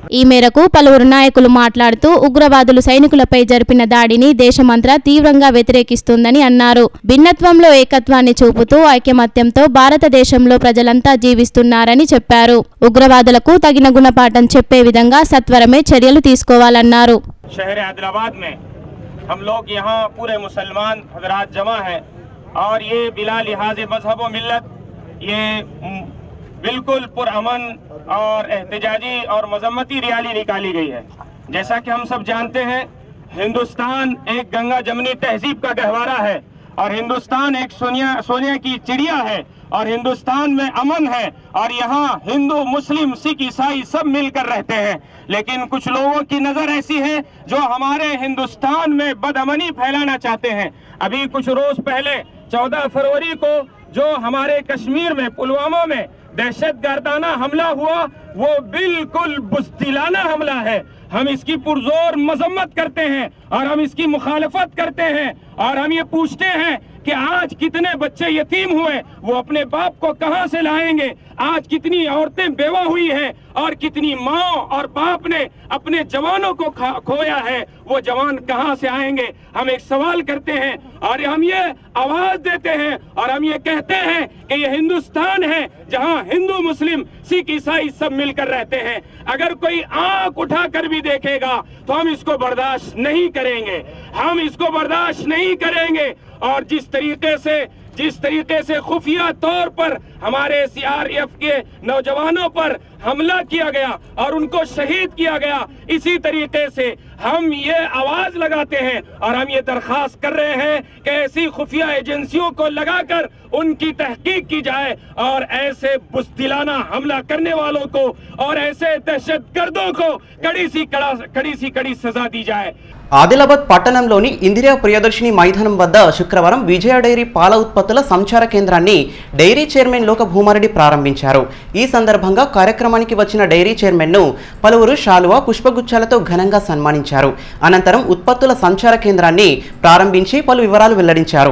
ఈ మేరకు పలువురు నాయకులు మాట్లాడుతూ ఉగ్రవాదులు సైనికులపై జరిపిన దాడిని దేశమంతా తీవ్రంగా వ్యతిరేకిస్తుందని అన్నారు భిన్నత్వంలో ఏకత్వాన్ని చూపుతూ ఐకమత్యంతో భారతదేశంలో ప్రజలంతా జీవిస్తున్నారని చెప్పారు ఉగ్రవాదులకు తగిన గుణపాఠం చెప్పే విధంగా సత్వరమే చర్యలు తీసుకోవాలన్నారు शहर आदिलाबाद में हम लोग यहाँ पूरे मुसलमान हजरात जमा हैं और ये बिला लिहाज मजहब व मिल्लत ये म, बिल्कुल पुरअमन और एहतजाजी और मजम्मती रैली निकाली गई है जैसा कि हम सब जानते हैं हिंदुस्तान एक गंगा जमनी तहजीब का गहवारा है और हिंदुस्तान एक सोनिया सोनिया की चिड़िया है और हिंदुस्तान में अमन है और यहाँ हिंदू मुस्लिम सिख ईसाई सब मिलकर रहते हैं लेकिन कुछ लोगों की नजर ऐसी है जो हमारे हिंदुस्तान में बदअमनी फैलाना चाहते हैं अभी कुछ रोज पहले 14 फरवरी को जो हमारे कश्मीर में पुलवामा में दहशत गर्दाना हमला हुआ वो बिल्कुल बुजदिलाना हमला है हम इसकी पुरजोर मजम्मत करते हैं और हम इसकी मुखालफत करते हैं और हम ये पूछते हैं कि आज कितने बच्चे यतीम हुए वो अपने बाप को कहां से लाएंगे आज कितनी औरतें बेवा हुई हैं और कितनी माँ और बाप ने अपने जवानों को खा- खोया है वो जवान कहां से आएंगे हम एक सवाल करते हैं और हम ये आवाज देते हैं और हम ये कहते हैं कि ये हिंदुस्तान है जहां हिंदू मुस्लिम सिख ईसाई सब मिलकर रहते हैं अगर कोई आंख उठाकर भी देखेगा तो हम इसको बर्दाश्त नहीं करेंगे हम इसको बर्दाश्त नहीं करेंगे और जिस तरीके से जिस तरीके से खुफिया तौर पर हमारे सीआरएफ के नौजवानों पर हमला किया गया और उनको शहीद किया गया इसी तरीके से हम ये आवाज लगाते हैं और हम ये दरखास्त कर रहे हैं कि ऐसी खुफिया एजेंसियों को लगाकर उनकी तहकीक की जाए और ऐसे बुजदिलाना हमला करने वालों को और ऐसे दहशत गर्दों को कड़ी सी कड़ा कड़ी सी कड़ी सजा दी जाए ఆదిలాబాద్ పట్టణంలోని ఇందిరా ప్రియదర్శిని మైదానం వద్ద శుక్రవారం విజయ డైరీ పాల ఉత్పత్తుల సంచార కేంద్రాన్ని డైరీ చైర్మన్ లోక భూమారెడ్డి ప్రారంభించారు ఈ సందర్భంగా కార్యక్రమానికి వచ్చిన డైరీ చైర్మన్ను పలువురు శాలువా పుష్పగుచ్చాలతో ఘనంగా సన్మానించారు అనంతరం ఉత్పత్తుల సంచార కేంద్రాన్ని ప్రారంభించి పలు వివరాలు వెల్లడించారు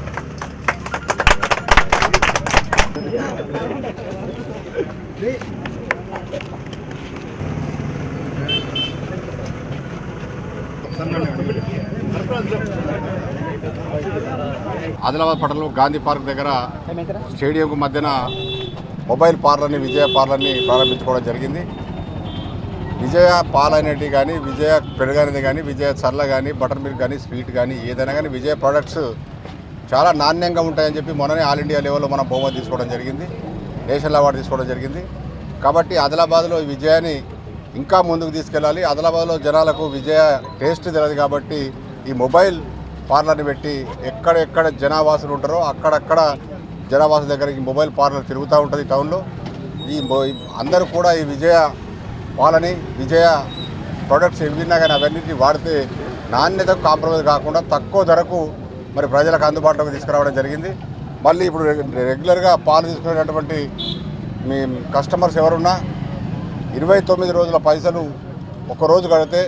ఆదిలాబాద్ పట్టణంలో గాంధీ పార్క్ దగ్గర స్టేడియంకు మధ్యన మొబైల్ పార్లర్ని విజయ పార్లర్ని ప్రారంభించుకోవడం జరిగింది విజయ పాలు అనేటివి కానీ విజయ పెరుగనేది కానీ విజయ చల్ల కానీ బటర్ మిల్క్ కానీ స్వీట్ కానీ ఏదైనా కానీ విజయ ప్రోడక్ట్స్ చాలా నాణ్యంగా ఉంటాయని చెప్పి మొన్ననే ఆల్ ఇండియా లెవెల్లో మనం బహుమతి తీసుకోవడం జరిగింది నేషనల్ అవార్డు తీసుకోవడం జరిగింది కాబట్టి ఆదిలాబాద్లో ఈ విజయాన్ని ఇంకా ముందుకు తీసుకెళ్ళాలి ఆదిలాబాద్లో జనాలకు విజయ టేస్ట్ తెలియదు కాబట్టి ఈ మొబైల్ పార్లర్ని పెట్టి ఎక్కడెక్కడ జనావాసులు ఉంటారో అక్కడక్కడ జనావాసుల దగ్గర ఈ మొబైల్ పార్లర్ తిరుగుతూ ఉంటుంది టౌన్లో ఈ మొ- అందరూ కూడా ఈ విజయ పాలని విజయ ప్రొడక్ట్స్ ఏవిన్నా కానీ అవన్నిటిని వాడితే నాణ్యతకు కాంప్రమైజ్ కాకుండా తక్కువ ధరకు మరి ప్రజలకు అందుబాటులోకి తీసుకురావడం జరిగింది మళ్ళీ ఇప్పుడు రె- రెగ్యులర్గా పాలు తీసుకునేటటువంటి మీ కస్టమర్స్ ఎవరున్నా ఇరవై తొమ్మిది రోజుల పైసలు ఒక్కరోజు కడితే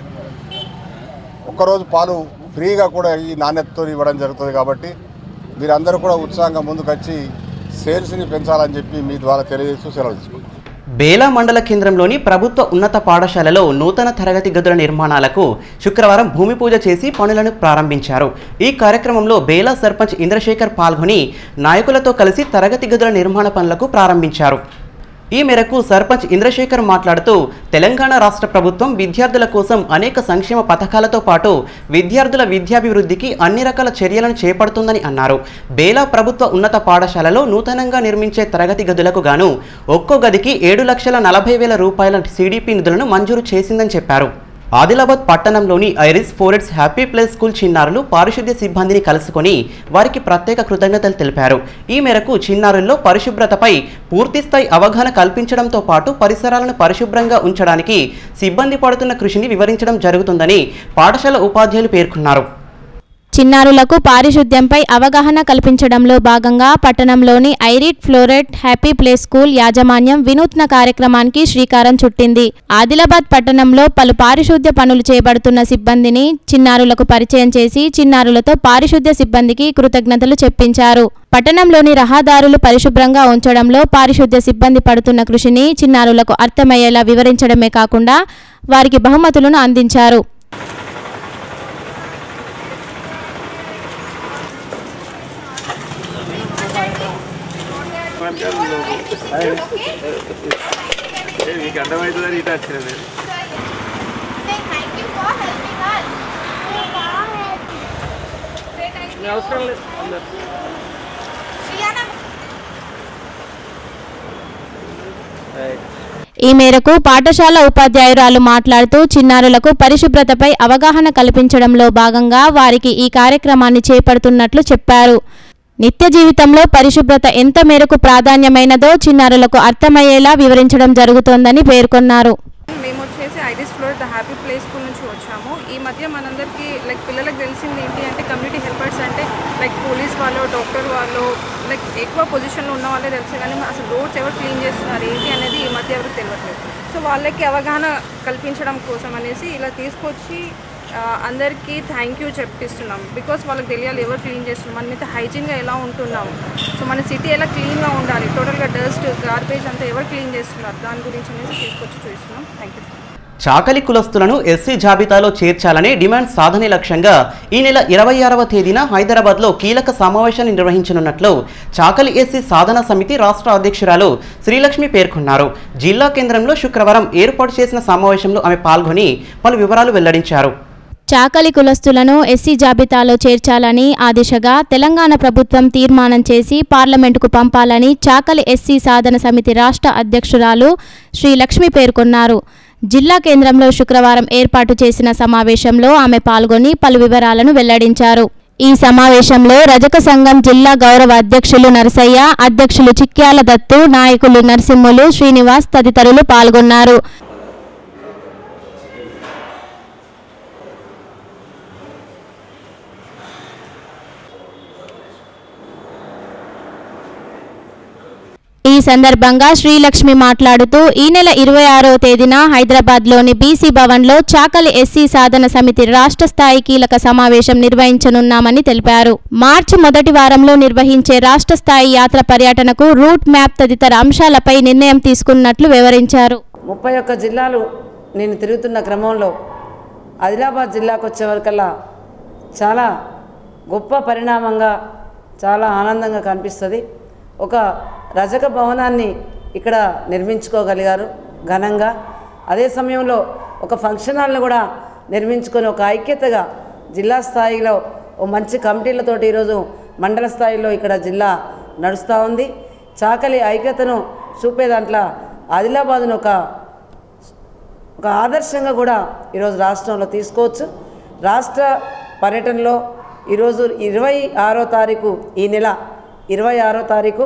ఒక్కరోజు పాలు ఫ్రీగా కూడా ఈ నాణ్యతతో ఇవ్వడం జరుగుతుంది కాబట్టి మీరందరూ కూడా ఉత్సాహంగా ముందుకొచ్చి సేల్స్ని పెంచాలని చెప్పి మీ ద్వారా తెలియజేస్తూ సెలవు తీసుకుంటాం బేలా మండల కేంద్రంలోని ప్రభుత్వ ఉన్నత పాఠశాలలో నూతన తరగతి గదుల నిర్మాణాలకు శుక్రవారం భూమి పూజ చేసి పనులను ప్రారంభించారు ఈ కార్యక్రమంలో బేలా సర్పంచ్ ఇంద్రశేఖర్ పాల్గొని నాయకులతో కలిసి తరగతి గదుల నిర్మాణ పనులకు ప్రారంభించారు ఈ మేరకు సర్పంచ్ ఇంద్రశేఖర్ మాట్లాడుతూ తెలంగాణ రాష్ట్ర ప్రభుత్వం విద్యార్థుల కోసం అనేక సంక్షేమ పథకాలతో పాటు విద్యార్థుల విద్యాభివృద్ధికి అన్ని రకాల చర్యలను చేపడుతుందని అన్నారు బేలా ప్రభుత్వ ఉన్నత పాఠశాలలో నూతనంగా నిర్మించే తరగతి గదులకు గాను ఒక్కో గదికి ఏడు లక్షల నలభై వేల రూపాయల సిడిపి నిధులను మంజూరు చేసిందని చెప్పారు ఆదిలాబాద్ పట్టణంలోని Iris florets happy place school చిన్నారులు పారిశుద్ధ్య సిబ్బందిని కలుసుకొని వారికి ప్రత్యేక కృతజ్ఞతలు తెలిపారు ఈ మేరకు చిన్నారుల్లో పరిశుభ్రతపై పూర్తిస్థాయి అవగాహన కల్పించడంతో పాటు పరిసరాలను పరిశుభ్రంగా ఉంచడానికి సిబ్బంది పడుతున్న కృషిని వివరించడం జరుగుతుందని పాఠశాల ఉపాధ్యాయులు పేర్కొన్నారు చిన్నారులకు పారిశుద్ధ్యంపై అవగాహన కల్పించడంలో భాగంగా పట్టణంలోని Iris floret happy play school యాజమాన్యం వినూత్న కార్యక్రమానికి శ్రీకారం చుట్టింది ఆదిలాబాద్ పట్టణంలో పలు పారిశుద్ధ్య పనులు చేపడుతున్న సిబ్బందిని చిన్నారులకు పరిచయం చేసి చిన్నారులతో పారిశుద్ధ్య సిబ్బందికి కృతజ్ఞతలు చెప్పించారు పట్టణంలోని రహదారులు పరిశుభ్రంగా ఉంచడంలో పారిశుద్ధ్య సిబ్బంది పడుతున్న కృషిని చిన్నారులకు అర్థమయ్యేలా వివరించడమే కాకుండా వారికి బహుమతులను అందించారు మీకు అర్థమవుతుందని ఇటు వచ్చిన నేను అవసరం లేదు అందరు ఈ మేరకు పాఠశాల ఉపాధ్యాయురాలు మాట్లాడుతూ చిన్నారులకు పరిశుభ్రతపై అవగాహన కల్పించడంలో భాగంగా వారికి ఈ కార్యక్రమాన్ని చేపడుతున్నట్లు చెప్పారు నిత్య జీవితంలో పరిశుభ్రత ఎంత మేరకు ప్రాధాన్యమైనదో చిన్నారులకు అర్థమయ్యేలా వివరించడం జరుగుతోందని పేర్కొన్నారు మేము వచ్చేసి Iris floor the happy play school నుంచి వచ్చాము ఈ మధ్య మనందరికీ లైక్ పిల్లలకు తెలిసింది ఏంటి అంటే కమ్యూనిటీ హెల్పర్స్ అంటే లైక్ పోలీస్ వాళ్ళు డాక్టర్ వాళ్ళు లైక్ ఎక్కువ పొజిషన్లో ఉన్న వాళ్ళే తెలుసు కానీ అసలు రోడ్స్ ఎవరు క్లీన్ చేస్తున్నారు ఏంటి అనేది ఈ మధ్య ఎవరికి తెలియట్లేదు సో వాళ్ళకి అవగాహన కల్పించడం కోసం అనేసి ఇలా తీసుకొచ్చి ఆ, అందరికీ థ్యాంక్ యూ చెప్పిస్తున్నాం బికాస్ వాళ్ళకి తెలియాలి ఎవరు క్లీన్ చేస్తున్నాం మనం అయితే హైజీన్గా ఎలా ఉంటున్నాం సో మన సిటీ ఎలా క్లీన్గా ఉండాలి టోటల్గా డస్ట్ గార్బేజ్ అంతా ఎవరు క్లీన్ చేస్తున్నారు దాని గురించి అనేసి తీసుకొచ్చి చూస్తున్నాం థ్యాంక్ యూ చాకలి కులస్తులను ఎస్సీ జాబితాలో చేర్చాలనే డిమాండ్ సాధనే లక్ష్యంగా ఈ నెల ఇరవై ఆరవ తేదీన హైదరాబాద్లో కీలక సమావేశాన్ని నిర్వహించనున్నట్లు చాకలి ఎస్సీ సాధన సమితి రాష్ట్ర అధ్యక్షురాలు శ్రీలక్ష్మి పేర్కొన్నారు జిల్లా కేంద్రంలో శుక్రవారం ఏర్పాటు చేసిన సమావేశంలో ఆమె పాల్గొని పలు వివరాలు వెల్లడించారు చాకలి కులస్తులను ఎస్సీ జాబితాలో చేర్చాలని ఆ దిశగా తెలంగాణ ప్రభుత్వం తీర్మానం చేసి పార్లమెంటుకు పంపాలని చాకలి ఎస్సీ సాధన సమితి రాష్ట్ర అధ్యక్షురాలు శ్రీ లక్ష్మి పేర్కొన్నారు జిల్లా కేంద్రంలో శుక్రవారం ఏర్పాటు చేసిన సమావేశంలో ఆమె పాల్గొని పలు వివరాలను వెల్లడించారు ఈ సమావేశంలో రజక సంఘం జిల్లా గౌరవ అధ్యక్షులు నరసయ్య అధ్యక్షులు చిక్యాల దత్తు నాయకులు నరసింహులు శ్రీనివాస్ తదితరులు పాల్గొన్నారు ఈ సందర్భంగా శ్రీలక్ష్మి మాట్లాడుతూ ఈ నెల ఇరవై ఆరో తేదీన హైదరాబాద్లోని బీసీ భవన్లో చాకలి ఎస్సీ సాధన సమితి రాష్ట్ర స్థాయి కీలక సమావేశం నిర్వహించనున్నామని తెలిపారు మార్చి మొదటి వారంలో నిర్వహించే రాష్ట్ర స్థాయి యాత్ర పర్యటనకు రూట్ మ్యాప్ తదితర అంశాలపై నిర్ణయం తీసుకున్నట్లు వివరించారు ముప్పై ఒక్క జిల్లాలు నేను తిరుగుతున్న క్రమంలో ఆదిలాబాద్ జిల్లాకు వచ్చేవరకల్లా చాలా గొప్ప పరిణామంగా చాలా ఆనందంగా కనిపిస్తుంది ఒక రజక భవనాన్ని ఇక్కడ నిర్మించుకోగలిగారు ఘనంగా అదే సమయంలో ఒక ఫంక్షన్ హాల్ని కూడా నిర్మించుకొని ఒక ఐక్యతగా జిల్లా స్థాయిలో ఓ మంచి కమిటీలతోటి ఈరోజు మండల స్థాయిలో ఇక్కడ జిల్లా నడుస్తూ ఉంది చాకలి ఐక్యతను చూపే దాంట్లో ఆదిలాబాద్ను ఒక ఒక ఆదర్శంగా కూడా ఈరోజు రాష్ట్రంలో తీసుకోవచ్చు రాష్ట్ర పర్యటనలో ఈరోజు ఇరవై ఆరో తారీఖు ఈ నెల ఇరవై ఆరో తారీఖు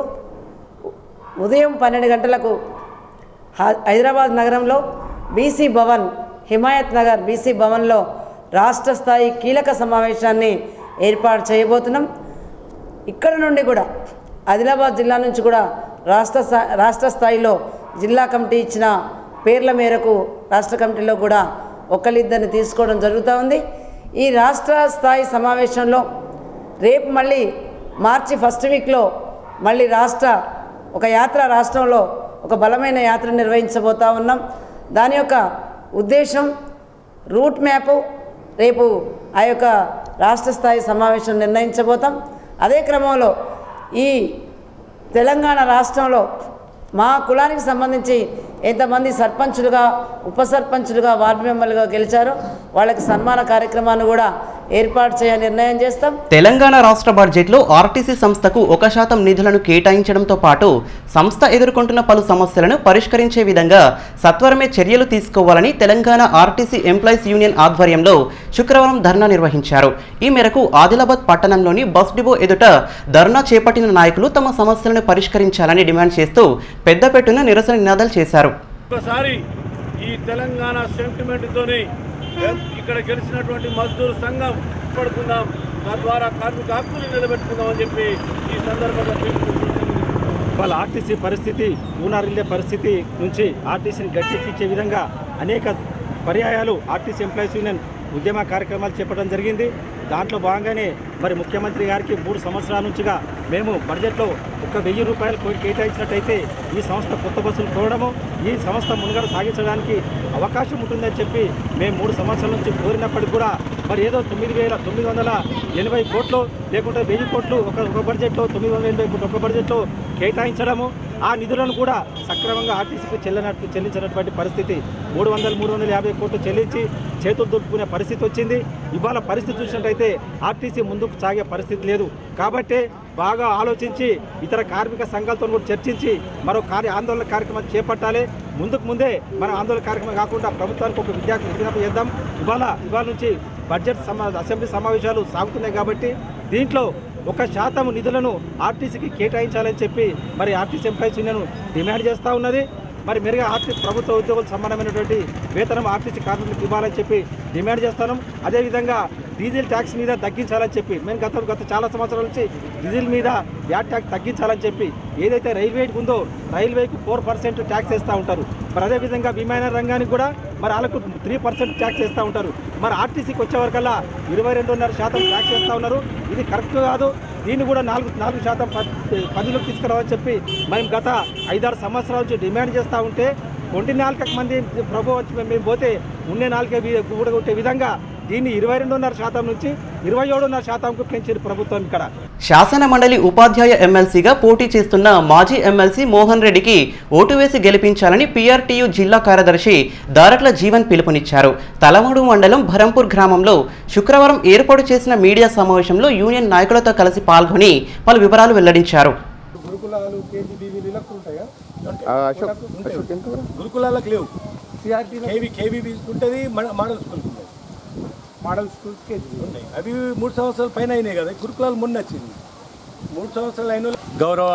ఉదయం పన్నెండు గంటలకు హై- హైదరాబాద్ నగరంలో బీసీ భవన్ హిమాయత్ నగర్ బీసీ భవన్లో రాష్ట్ర స్థాయి కీలక సమావేశాన్ని ఏర్పాటు చేయబోతున్నాం ఇక్కడ నుండి కూడా ఆదిలాబాద్ జిల్లా నుంచి కూడా రాష్ట్ర స్థా- రాష్ట్ర స్థాయిలో జిల్లా కమిటీ ఇచ్చిన పేర్ల మేరకు రాష్ట్ర కమిటీలో కూడా ఒకళ్ళిద్దరిని తీసుకోవడం జరుగుతూ ఉంది ఈ రాష్ట్ర స్థాయి సమావేశంలో రేపు మళ్ళీ మార్చి ఫస్ట్ వీక్లో మళ్ళీ రాష్ట్ర ఒక యాత్ర రాష్ట్రంలో ఒక బలమైన యాత్ర నిర్వహించబోతా ఉన్నాం దాని యొక్క ఉద్దేశం రూట్ మ్యాపు రేపు ఆ యొక్క రాష్ట్ర స్థాయి సమావేశం నిర్ణయించబోతాం అదే క్రమంలో ఈ తెలంగాణ రాష్ట్రంలో మా కులానికి సంబంధించి ఎంతమంది సర్పంచులుగా ఉప సర్పంచులుగా వార్డు మెంబర్లుగా గెలిచారో వాళ్ళకి సన్మాన కార్యక్రమాన్ని కూడా ఏర్పాటు చేయ నిర్ణయం చేస్తాం తెలంగాణ రాష్ట్ర బడ్జెట్లో ఆర్టీసీ సంస్థకు ఒక శాతం నిధులను కేటాయించడంతో పాటు సంస్థ ఎదుర్కొంటున్న పలు సమస్యలను పరిష్కరించే విధంగా సత్వరమే చర్యలు తీసుకోవాలని తెలంగాణ ఆర్టీసీ ఎంప్లాయీస్ యూనియన్ ఆధ్వర్యంలో శుక్రవారం ధర్నా నిర్వహించారు ఈ మేరకు ఆదిలాబాద్ పట్టణంలోని బస్ డిపో ఎదుట ధర్నా చేపట్టిన నాయకులు తమ సమస్యలను పరిష్కరించాలని డిమాండ్ చేస్తూ పెద్దపెట్టున నిరసన నినాదాలు చేశారు ఒకసారి ఈ తెలంగాణ సెంటిమెంట్తోని ఇక్కడ గెలిచినటువంటి మజ్దూర్ సంఘం పడుకుందాం తద్వారా కార్మిక హక్కులు నిలబెట్టుకుందామని చెప్పి ఈ సందర్భంగా పిలుపునిస్తున్నాను. వాళ్ళ ఆర్టీసీ పరిస్థితి ఊనారిల్లే పరిస్థితి నుంచి ఆర్టీసీని గట్టెక్కించే విధంగా అనేక పర్యాయాలు ఆర్టీసీ ఎంప్లాయీస్ యూనియన్ ఉద్యమ కార్యక్రమాలు చేపట్టడం జరిగింది దాంట్లో భాగంగానే మరి ముఖ్యమంత్రి గారికి మూడు సంవత్సరాల నుంచిగా మేము బడ్జెట్లో ఒక వెయ్యి రూపాయలు కోటి కేటాయించినట్టయితే ఈ సంస్థ కొత్త బస్సులు కోరడము ఈ సంస్థ మునుగడ సాగించడానికి అవకాశం ఉంటుందని చెప్పి మేము మూడు సంవత్సరాల నుంచి కోరినప్పటికీ కూడా మరి ఏదో తొమ్మిది వేల తొమ్మిది వందల ఎనభై కోట్లు లేకుంటే వెయ్యి కోట్లు ఒక ఒక బడ్జెట్లో తొమ్మిది వందల ఎనభై కోట్లు ఒక బడ్జెట్లో కేటాయించడము ఆ నిధులను కూడా సక్రమంగా ఆర్టీసీకి చెల్లినట్టు చెల్లించినటువంటి పరిస్థితి మూడు వందల మూడు వందల యాభై కోట్లు చెల్లించి చేతులు దులుపుకునే పరిస్థితి వచ్చింది ఇవాళ పరిస్థితి చూసినట్టయితే ఆర్టీసీ ముందుకు సాగే పరిస్థితి లేదు కాబట్టి బాగా ఆలోచించి ఇతర కార్మిక సంఘాలతో కూడా చర్చించి మరో కార్య ఆందోళన కార్యక్రమం చేపట్టాలి ముందుకు ముందే మన ఆందోళన కార్యక్రమం కాకుండా ప్రభుత్వానికి ఒక విద్యార్థి విజ్ఞాపన చేద్దాం ఇవాళ ఇవాళ నుంచి బడ్జెట్ సమా అసెంబ్లీ సమావేశాలు సాగుతున్నాయి కాబట్టి దీంట్లో ఒక శాతం నిధులను ఆర్టీసీకి కేటాయించాలని చెప్పి మరి ఆర్టీసీ ఎంప్లాయీస్ యూనియన్ డిమాండ్ చేస్తూ ఉన్నది మరి మెరుగా ఆర్టీసీ ప్రభుత్వ ఉద్యోగులకు సంబంధమైనటువంటి వేతనం ఆర్టీసీ కార్మికులకు ఇవ్వాలని చెప్పి డిమాండ్ చేస్తాను అదేవిధంగా డీజిల్ ట్యాక్స్ మీద తగ్గించాలని చెప్పి మేము గత గత చాలా సంవత్సరాల నుంచి డీజిల్ మీద వ్యాట్ ట్యాక్స్ తగ్గించాలని చెప్పి ఏదైతే రైల్వేకి ఉందో రైల్వేకి ఫోర్ పర్సెంట్ ట్యాక్స్ వేస్తూ ఉంటారు మరి అదేవిధంగా విమాన రంగానికి కూడా మరి వాళ్ళకు త్రీ పర్సెంట్ ట్యాక్స్ వేస్తూ ఉంటారు మరి ఆర్టీసీకి వచ్చే వరకల్లా ఇరవై రెండున్నర శాతం ట్యాక్స్ వేస్తూ ఉన్నారు ఇది కరెక్ట్ కాదు దీన్ని కూడా నాలుగు నాలుగు శాతం ప- పదిలోకి తీసుకురావని చెప్పి మేము గత ఐదారు సంవత్సరాల నుంచి డిమాండ్ చేస్తూ ఉంటే ఒంటి నాలుగు మంది ప్రభు వచ్చి మేము మేము పోతే ఉండే నాలుగే కూడగొట్టే విధంగా దీన్ని ఇరవై రెండున్నర శాతం నుంచి ఇరవై ఏడున్నర శాతంకు పెంచింది ప్రభుత్వం ఇక్కడ శాసన మండలి ఉపాధ్యాయ ఎమ్మెల్సీగా పోటీ చేస్తున్న మాజీ ఎమ్మెల్సీ మోహన్ రెడ్డికి ఓటు వేసి గెలిపించాలని పీఆర్టీయూ జిల్లా కార్యదర్శి దారట్ల జీవన్ పిలుపునిచ్చారు తలమూడు మండలం భరంపూర్ గ్రామంలో శుక్రవారం ఏర్పాటు చేసిన మీడియా సమావేశంలో యూనియన్ నాయకులతో కలిసి పాల్గొని పలు వివరాలు వెల్లడించారు గురుకులాలు కేజీబీవీలు లెక్క ఉంటాయా అశోక్ గురుకులాలకు లేవు కేవీ కేవీ ఉంటుంది model school model schools KG ఉన్నాయి అవి మూడు సంవత్సరాల పైన అయినాయి కదా గురుకులాలు మొన్న వచ్చింది మూడు సంవత్సరాలు అయిన గౌరవ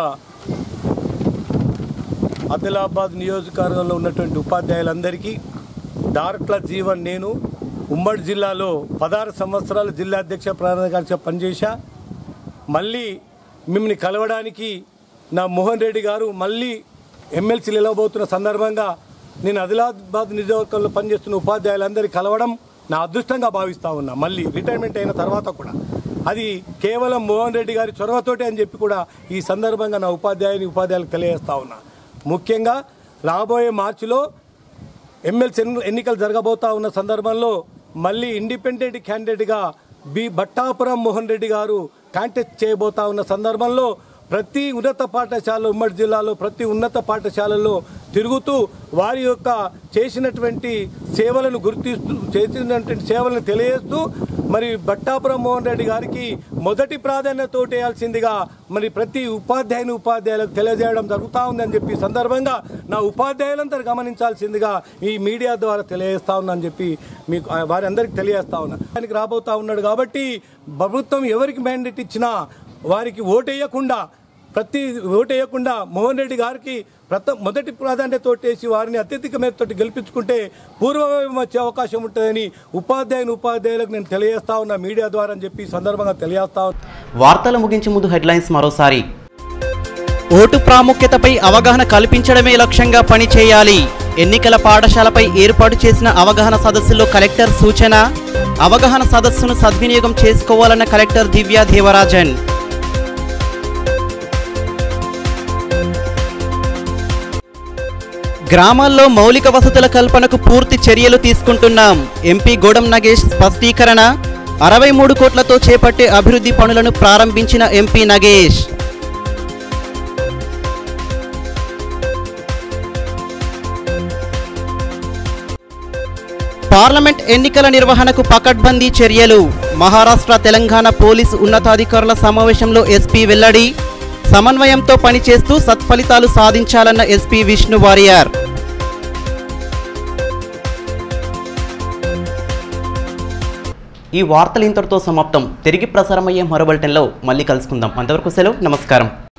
ఆదిలాబాద్ నియోజకవర్గంలో ఉన్నటువంటి ఉపాధ్యాయులందరికీ దారట్ల జీవన్ నేను ఉమ్మడి జిల్లాలో పదహారు సంవత్సరాలు జిల్లా అధ్యక్ష ప్రారంభ పనిచేశా మళ్ళీ మిమ్మల్ని కలవడానికి నా మోహన్ రెడ్డి గారు మళ్ళీ ఎమ్మెల్సీ నిలవబోతున్న సందర్భంగా నేను ఆదిలాబాద్ నియోజకవర్గంలో పనిచేస్తున్న ఉపాధ్యాయులందరికీ కలవడం నా అదృష్టంగా భావిస్తా ఉన్నా మళ్ళీ రిటైర్మెంట్ అయిన తర్వాత కూడా అది కేవలం మోహన్ రెడ్డి గారి చొరవతోటే అని చెప్పి కూడా ఈ సందర్భంగా నా ఉపాధ్యాయుని ఉపాధ్యాయులకు తెలియజేస్తా ఉన్నా ముఖ్యంగా రాబోయే మార్చిలో ఎమ్మెల్సీ ఎన్నికలు జరగబోతా ఉన్న సందర్భంలో మళ్ళీ ఇండిపెండెంట్ క్యాండిడేట్గా బి బట్టాపురం మోహన్ రెడ్డి గారు కాంటెస్ట్ చేయబోతా ఉన్న సందర్భంలో ప్రతి ఉన్నత పాఠశాల ఉమ్మడి జిల్లాలో ప్రతి ఉన్నత పాఠశాలల్లో తిరుగుతూ వారి యొక్క చేసినటువంటి సేవలను గుర్తిస్తూ చేసినటువంటి సేవలను తెలియజేస్తూ మరి బట్టాపురం మోహన్ రెడ్డి గారికి మొదటి ప్రాధాన్యత వేయాల్సిందిగా మరి ప్రతి ఉపాధ్యాయుని ఉపాధ్యాయులకు తెలియజేయడం జరుగుతూ ఉందని చెప్పి ఈ సందర్భంగా నా ఉపాధ్యాయులంతా గమనించాల్సిందిగా ఈ మీడియా ద్వారా తెలియజేస్తా ఉన్నానని చెప్పి మీకు ఆ, వారి అందరికీ తెలియజేస్తా ఉన్నా ఆయనకి రాబోతా ఉన్నాడు కాబట్టి ప్రభుత్వం ఎవరికి మ్యాండేట్ ఇచ్చినా వారికి ఓటేయకుండా ప్రతి ఓటేయకుండా మోహన్ రెడ్డి గారికి ప్రత మొదటి ప్రాధాన్యత ఓటేసి వారిని అత్యధిక మేరతోటి గెలిపించుకుంటే పూర్వవైపు వచ్చే అవకాశం ఉంటుందని ఉపాధ్యాయుని ఉపాధ్యాయులకు నేను తెలియజేస్తా ఉన్నా మీడియా ద్వారా అని చెప్పి ఈ సందర్భంగా తెలియజేస్తా ఉన్నా వార్తలు ముగించే ముందు హెడ్లైన్స్ మరోసారి ఓటు ప్రాముఖ్యతపై అవగాహన కల్పించడమే లక్ష్యంగా పనిచేయాలి ఎన్నికల పాఠశాలపై ఏర్పాటు చేసిన అవగాహన సదస్సులో కలెక్టర్ సూచన అవగాహన సదస్సును సద్వినియోగం చేసుకోవాలన్న కలెక్టర్ దివ్యా దేవరాజన్ గ్రామాల్లో మౌలిక వసతుల కల్పనకు పూర్తి చర్యలు తీసుకుంటున్నాం ఎంపీ గోడం నగేష్ స్పష్టీకరణ అరవై మూడు కోట్లతో చేపట్టే అభివృద్ధి పనులను ప్రారంభించిన ఎంపీ నగేష్ పార్లమెంట్ ఎన్నికల నిర్వహణకు పకడ్బందీ చర్యలు మహారాష్ట్ర తెలంగాణ పోలీసు ఉన్నతాధికారుల సమావేశంలో ఎస్పీ వెల్లడి సమన్వయంతో పనిచేస్తూ సత్ఫలితాలు సాధించాలన్న ఎస్పీ విష్ణు వారియర్ ఈ వార్తలు ఇంతటితో సమాప్తం తిరిగి ప్రసారమయ్యే మరో బులెటిన్లో మళ్ళీ కలుసుకుందాం అంతవరకు సెలవు నమస్కారం